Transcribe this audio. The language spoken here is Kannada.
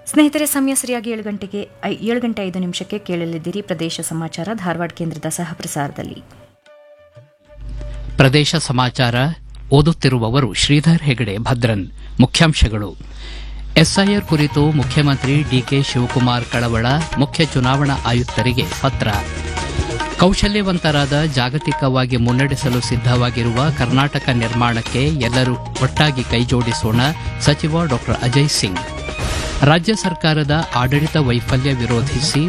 ಸ್ನೇಹಿತರೆ ಸಮಯ ಸರಿಯಾಗಿ ಏಳು ಗಂಟೆಗೆ ಐ- ಏಳು ಗಂಟೆ ಐದು ನಿಮಿಷಕ್ಕೆ ಕೇಳಲಿದ್ದೀರಿ ಪ್ರದೇಶ ಸಮಾಚಾರ ಧಾರವಾಡ ಕೇಂದ್ರದ ಸಹ ಪ್ರಸಾರದಲ್ಲಿ ಪ್ರದೇಶ ಸಮಾಚಾರ ಓದುತ್ತಿರುವವರು ಶ್ರೀಧರ್ ಹೆಗಡೆ ಭದ್ರನ್ ಮುಖ್ಯಾಂಶಗಳು ಎಸ್ಐಆರ್ ಕುರಿತು ಮುಖ್ಯಮಂತ್ರಿ ಡಿಕೆ ಶಿವಕುಮಾರ್ ಕಳವಳ ಮುಖ್ಯ ಚುನಾವಣಾ ಆಯುಕ್ತರಿಗೆ ಪತ್ರ ಕೌಶಲ್ಯವಂತರಾದ ಜಾಗತಿಕವಾಗಿ ಮುನ್ನಡೆಸಲು ಸಿದ್ದವಾಗಿರುವ ಕರ್ನಾಟಕ ನಿರ್ಮಾಣಕ್ಕೆ ಎಲ್ಲರೂ ಒಟ್ಟಾಗಿ ಕೈಜೋಡಿಸೋಣ ಸಚಿವ ಡಾ ಅಜಯ್ ಸಿಂಗ್ ರಾಜ್ಯ ಸರ್ಕಾರದ ಆಡಳಿತ ವೈಫಲ್ಯ ವಿರೋಧಿಸಿ